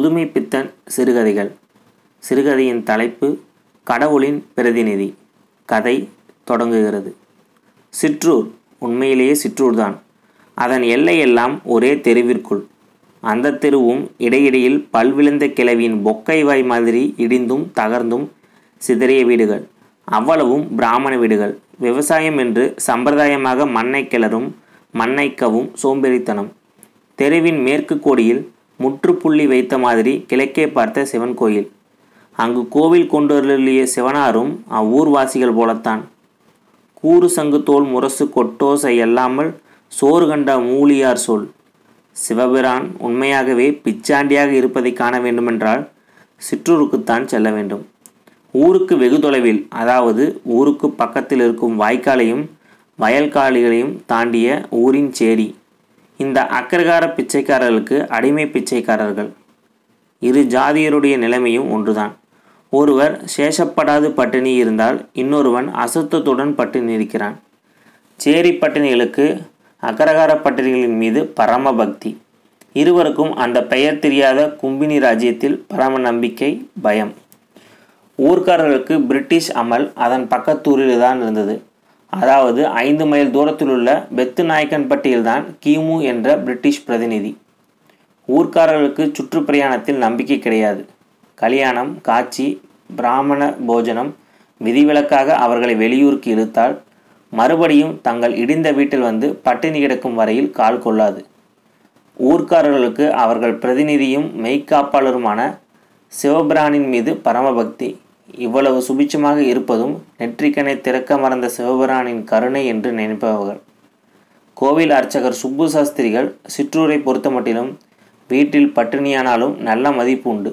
புதுமை பித்தன் சிறுகதைகள் சிறுகதையின் தலைப்பு கடவுளின் பிரதிநிதி கதை தொடங்குகிறது சிற்றூர் உண்மையிலேயே சிற்றூர்தான் அதன் எல்லையெல்லாம் ஒரே தெருவிற்குள் அந்த தெருவும் இடையிடையில் பல்விழுந்த கிளவியின் பொக்கை வாய் மாதிரி இடிந்தும் தகர்ந்தும் சிதறிய வீடுகள் அவ்வளவும் பிராமண வீடுகள் விவசாயம் என்று சம்பிரதாயமாக மண்ணை கிளறும் மண்ணைக்கவும் சோம்பேறித்தனம் தெருவின் மேற்கு கோடியில் முற்றுப்புள்ளி வைத்த மாதிரி கிழக்கே பார்த்த சிவன் கோயில் அங்கு கோவில் கொண்டருளிய சிவனாரும் அவ்வூர்வாசிகள் போலத்தான் கூறு சங்கு தோல் முரசு கொட்டோசை அல்லாமல் சோறு கண்ட மூலியார் சொல் சிவபிரான் உண்மையாகவே பிச்சாண்டியாக இருப்பதை காண வேண்டுமென்றால் சிற்றூருக்குத்தான் செல்ல வேண்டும் ஊருக்கு வெகு தொலைவில் அதாவது ஊருக்கு பக்கத்தில் இருக்கும் வாய்க்காலையும் வயல்காலிகளையும் தாண்டிய ஊரின் சேரி இந்த அக்கரகார பிச்சைக்காரர்களுக்கு அடிமை பிச்சைக்காரர்கள் இரு ஜாதியருடைய நிலைமையும் ஒன்றுதான் ஒருவர் சேஷப்படாது பட்டினி இருந்தால் இன்னொருவன் அசுத்தத்துடன் பட்டினி இருக்கிறான் சேரி பட்டினிகளுக்கு அகரகார பட்டினிகளின் மீது பரம பக்தி இருவருக்கும் அந்த பெயர் தெரியாத கும்பினி ராஜ்யத்தில் பரம நம்பிக்கை பயம் ஊர்க்காரர்களுக்கு பிரிட்டிஷ் அமல் அதன் பக்கத்தூரில்தான் இருந்தது அதாவது ஐந்து மைல் தூரத்திலுள்ள பெத்து நாயக்கன்பட்டியில்தான் கிமு என்ற பிரிட்டிஷ் பிரதிநிதி ஊர்க்காரர்களுக்கு சுற்றுப்பிரயாணத்தில் நம்பிக்கை கிடையாது கல்யாணம் காட்சி பிராமண போஜனம் விதிவிலக்காக அவர்களை வெளியூருக்கு இழுத்தால் மறுபடியும் தங்கள் இடிந்த வீட்டில் வந்து பட்டினி கிடக்கும் வரையில் கால் கொள்ளாது ஊர்க்காரர்களுக்கு அவர்கள் பிரதிநிதியும் மெய்க்காப்பாளருமான சிவபிரானின் மீது பரமபக்தி இவ்வளவு சுபிட்சமாக இருப்பதும் நெற்றிக்கனை திறக்க மறந்த சிவபிரானின் கருணை என்று நினைப்பவர்கள் கோவில் அர்ச்சகர் சுப்பு சாஸ்திரிகள் சிற்றூரை பொறுத்தமட்டிலும் வீட்டில் பட்டினியானாலும் நல்ல மதிப்பு உண்டு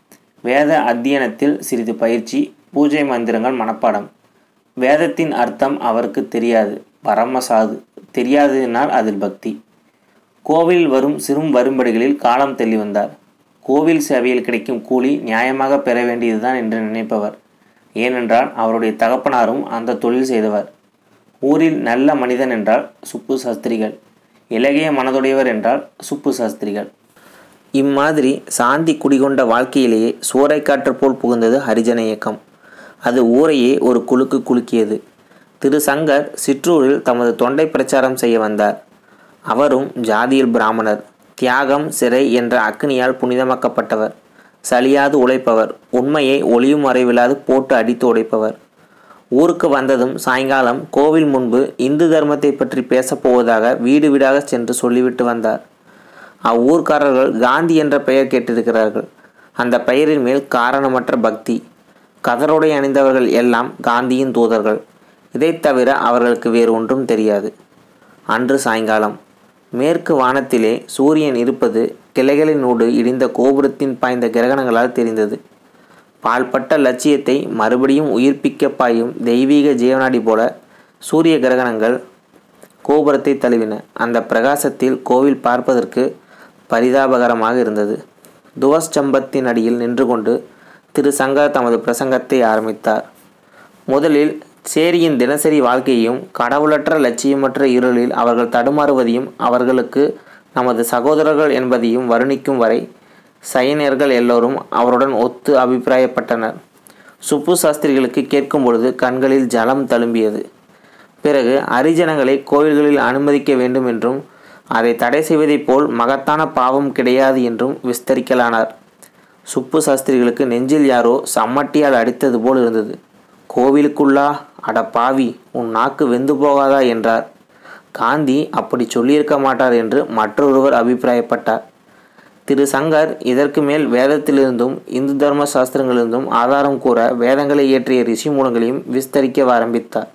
வேத அத்தியனத்தில் சிறிது பயிற்சி பூஜை மந்திரங்கள் மனப்பாடம் வேதத்தின் அர்த்தம் அவருக்கு தெரியாது பரமசாது தெரியாததினால் அதில் பக்தி கோவிலில் வரும் சிறும் வரும்படிகளில் காலம் தெளி வந்தார் கோவில் சேவையில் கிடைக்கும் கூலி நியாயமாக பெற வேண்டியதுதான் என்று நினைப்பவர் ஏனென்றால் அவருடைய தகப்பனாரும் அந்த தொழில் செய்தவர் ஊரில் நல்ல மனிதன் என்றால் சுப்பு சாஸ்திரிகள் இலகிய மனதுடையவர் என்றால் சுப்பு சாஸ்திரிகள் இம்மாதிரி சாந்தி குடிகொண்ட வாழ்க்கையிலேயே சூறைக்காற்று போல் புகுந்தது ஹரிஜன இயக்கம் அது ஊரையே ஒரு குலுக்கு குலுக்கியது திரு சங்கர் சிற்றூரில் தமது தொண்டை பிரச்சாரம் செய்ய வந்தார் அவரும் ஜாதியில் பிராமணர் தியாகம் சிறை என்ற அக்னியால் புனிதமாக்கப்பட்டவர் சலியாது உழைப்பவர் உண்மையை ஒளியும் மறைவில்லாது போட்டு அடித்து உடைப்பவர் ஊருக்கு வந்ததும் சாயங்காலம் கோவில் முன்பு இந்து தர்மத்தை பற்றி பேசப்போவதாக வீடு வீடாக சென்று சொல்லிவிட்டு வந்தார் அவ்வூர்க்காரர்கள் காந்தி என்ற பெயர் கேட்டிருக்கிறார்கள் அந்த பெயரின் மேல் காரணமற்ற பக்தி கதரோடை அணிந்தவர்கள் எல்லாம் காந்தியின் தூதர்கள் இதைத் தவிர அவர்களுக்கு வேறு ஒன்றும் தெரியாது அன்று சாயங்காலம் மேற்கு வானத்திலே சூரியன் இருப்பது கிளைகளினூடு இடிந்த கோபுரத்தின் பாய்ந்த கிரகணங்களால் தெரிந்தது பால்பட்ட லட்சியத்தை மறுபடியும் உயிர்ப்பிக்க பாயும் தெய்வீக ஜீவனாடி போல சூரிய கிரகணங்கள் கோபுரத்தை தழுவின அந்த பிரகாசத்தில் கோவில் பார்ப்பதற்கு பரிதாபகரமாக இருந்தது துவஸ்சம்பத்தின் அடியில் நின்று கொண்டு திரு சங்கர் தமது பிரசங்கத்தை ஆரம்பித்தார் முதலில் சேரியின் தினசரி வாழ்க்கையையும் கடவுளற்ற லட்சியமற்ற இருளில் அவர்கள் தடுமாறுவதையும் அவர்களுக்கு நமது சகோதரர்கள் என்பதையும் வருணிக்கும் வரை சைனியர்கள் எல்லோரும் அவருடன் ஒத்து அபிப்பிராயப்பட்டனர் சுப்பு சாஸ்திரிகளுக்கு கேட்கும் பொழுது கண்களில் ஜலம் தழும்பியது பிறகு அரிஜனங்களை கோவில்களில் அனுமதிக்க வேண்டும் என்றும் அதை தடை செய்வதைப் போல் மகத்தான பாவம் கிடையாது என்றும் விஸ்தரிக்கலானார் சுப்பு சாஸ்திரிகளுக்கு நெஞ்சில் யாரோ சம்மட்டியால் அடித்தது போல் இருந்தது கோவிலுக்குள்ளா அட பாவி உன் நாக்கு வெந்து போகாதா என்றார் காந்தி அப்படி சொல்லியிருக்க மாட்டார் என்று மற்றொருவர் அபிப்பிராயப்பட்டார் திரு சங்கர் இதற்கு மேல் வேதத்திலிருந்தும் இந்து தர்ம சாஸ்திரங்களிலிருந்தும் ஆதாரம் கூற வேதங்களை இயற்றிய ரிஷி மூலங்களையும் விஸ்தரிக்க ஆரம்பித்தார்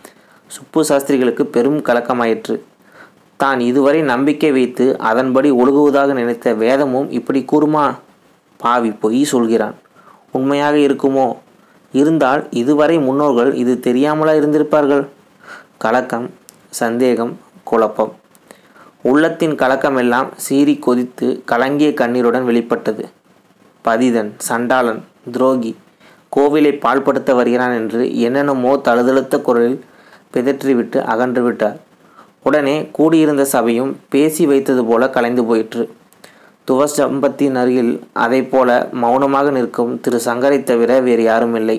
சுப்பு சாஸ்திரிகளுக்கு பெரும் கலக்கமாயிற்று தான் இதுவரை நம்பிக்கை வைத்து அதன்படி ஒழுகுவதாக நினைத்த வேதமும் இப்படி கூறுமா பாவி பொய் சொல்கிறான் உண்மையாக இருக்குமோ இருந்தால் இதுவரை முன்னோர்கள் இது தெரியாமலா இருந்திருப்பார்கள் கலக்கம் சந்தேகம் குழப்பம் உள்ளத்தின் கலக்கமெல்லாம் சீறி கொதித்து கலங்கிய கண்ணீருடன் வெளிப்பட்டது பதிதன் சண்டாளன் துரோகி கோவிலை பாழ்படுத்த வருகிறான் என்று என்னென்னமோ தழுதழுத்த குரலில் பிதற்றிவிட்டு அகன்று விட்டார் உடனே கூடியிருந்த சபையும் பேசி வைத்தது போல கலைந்து போயிற்று துவசம்பத்தின் அருகில் அதைப் போல மௌனமாக நிற்கும் திரு சங்கரை தவிர வேறு யாரும் இல்லை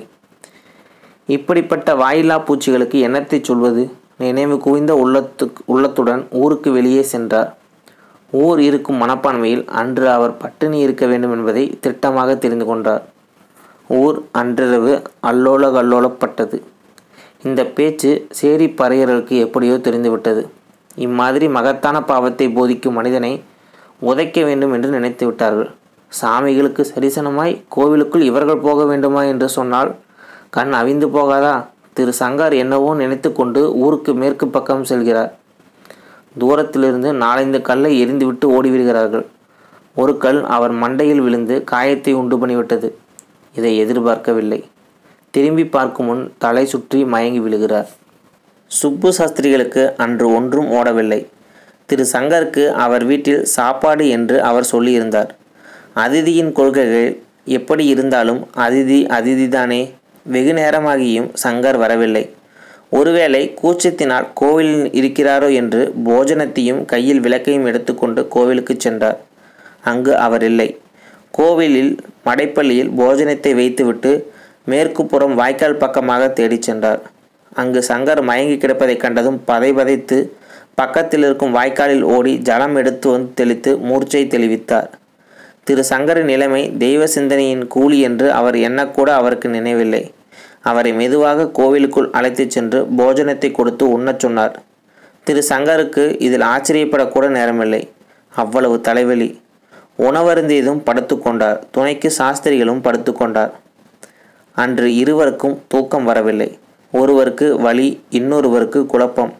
இப்படிப்பட்ட வாயில்லா பூச்சிகளுக்கு என்னத்தை சொல்வது நினைவு குவிந்த உள்ளத்து உள்ளத்துடன் ஊருக்கு வெளியே சென்றார் ஊர் இருக்கும் மனப்பான்மையில் அன்று அவர் பட்டினி இருக்க வேண்டும் என்பதை திட்டமாக தெரிந்து கொண்டார் ஊர் அன்றிரவு அல்லோல கல்லோலப்பட்டது இந்த பேச்சு சேரி பறையர்களுக்கு எப்படியோ தெரிந்துவிட்டது இம்மாதிரி மகத்தான பாவத்தை போதிக்கும் மனிதனை உதைக்க வேண்டும் என்று நினைத்து விட்டார்கள் சாமிகளுக்கு சரிசனமாய் கோவிலுக்குள் இவர்கள் போக வேண்டுமா என்று சொன்னால் கண் அவிந்து போகாதா திரு சங்கர் என்னவோ நினைத்து கொண்டு ஊருக்கு மேற்கு பக்கம் செல்கிறார் தூரத்திலிருந்து நாலந்து கல்லை எரிந்துவிட்டு ஓடிவிடுகிறார்கள் ஒரு கல் அவர் மண்டையில் விழுந்து காயத்தை உண்டு பண்ணிவிட்டது இதை எதிர்பார்க்கவில்லை திரும்பி பார்க்கும் முன் தலை சுற்றி மயங்கி விழுகிறார் சுப்பு சாஸ்திரிகளுக்கு அன்று ஒன்றும் ஓடவில்லை திரு சங்கருக்கு அவர் வீட்டில் சாப்பாடு என்று அவர் சொல்லியிருந்தார் அதிதியின் கொள்கைகள் எப்படி இருந்தாலும் அதிதி அதிதிதானே வெகு நேரமாகியும் சங்கர் வரவில்லை ஒருவேளை கூச்சத்தினால் கோவிலில் இருக்கிறாரோ என்று போஜனத்தையும் கையில் விளக்கையும் எடுத்துக்கொண்டு கோவிலுக்கு சென்றார் அங்கு அவர் இல்லை கோவிலில் மடைப்பள்ளியில் போஜனத்தை வைத்துவிட்டு மேற்கு புறம் வாய்க்கால் பக்கமாக தேடிச் சென்றார் அங்கு சங்கர் மயங்கி கிடப்பதைக் கண்டதும் பதை பதைத்து பக்கத்தில் இருக்கும் வாய்க்காலில் ஓடி ஜலம் எடுத்து வந்து தெளித்து மூர்ச்சை தெளிவித்தார் திரு சங்கரின் நிலைமை தெய்வ சிந்தனையின் கூலி என்று அவர் எண்ணக்கூட அவருக்கு நினைவில்லை அவரை மெதுவாக கோவிலுக்குள் அழைத்துச் சென்று போஜனத்தை கொடுத்து உண்ணச் சொன்னார் திரு சங்கருக்கு இதில் ஆச்சரியப்படக்கூட நேரமில்லை அவ்வளவு தலைவலி உணவருந்தியதும் படுத்துக்கொண்டார் துணைக்கு சாஸ்திரிகளும் படுத்துக்கொண்டார் அன்று இருவருக்கும் தூக்கம் வரவில்லை ஒருவருக்கு வலி இன்னொருவருக்கு குழப்பம்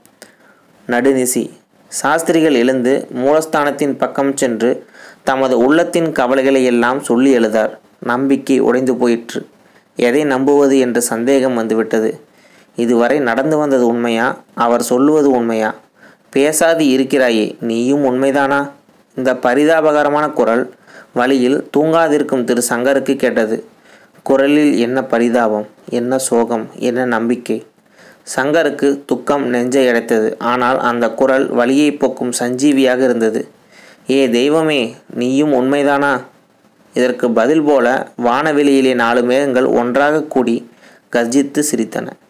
நடுநிசி சாஸ்திரிகள் எழுந்து மூலஸ்தானத்தின் பக்கம் சென்று தமது உள்ளத்தின் கவலைகளை எல்லாம் சொல்லி எழுதார் நம்பிக்கை உடைந்து போயிற்று எதை நம்புவது என்ற சந்தேகம் வந்துவிட்டது இதுவரை நடந்து வந்தது உண்மையா அவர் சொல்லுவது உண்மையா பேசாது இருக்கிறாயே நீயும் உண்மைதானா இந்த பரிதாபகரமான குரல் வழியில் தூங்காதிருக்கும் திரு சங்கருக்கு கேட்டது குரலில் என்ன பரிதாபம் என்ன சோகம் என்ன நம்பிக்கை சங்கருக்கு துக்கம் நெஞ்சை அடைத்தது ஆனால் அந்த குரல் வழியை போக்கும் சஞ்சீவியாக இருந்தது ஏ தெய்வமே நீயும் உண்மைதானா இதற்கு பதில் போல வானவெளியிலே நாலு மேகங்கள் ஒன்றாக கூடி கர்ஜித்து சிரித்தன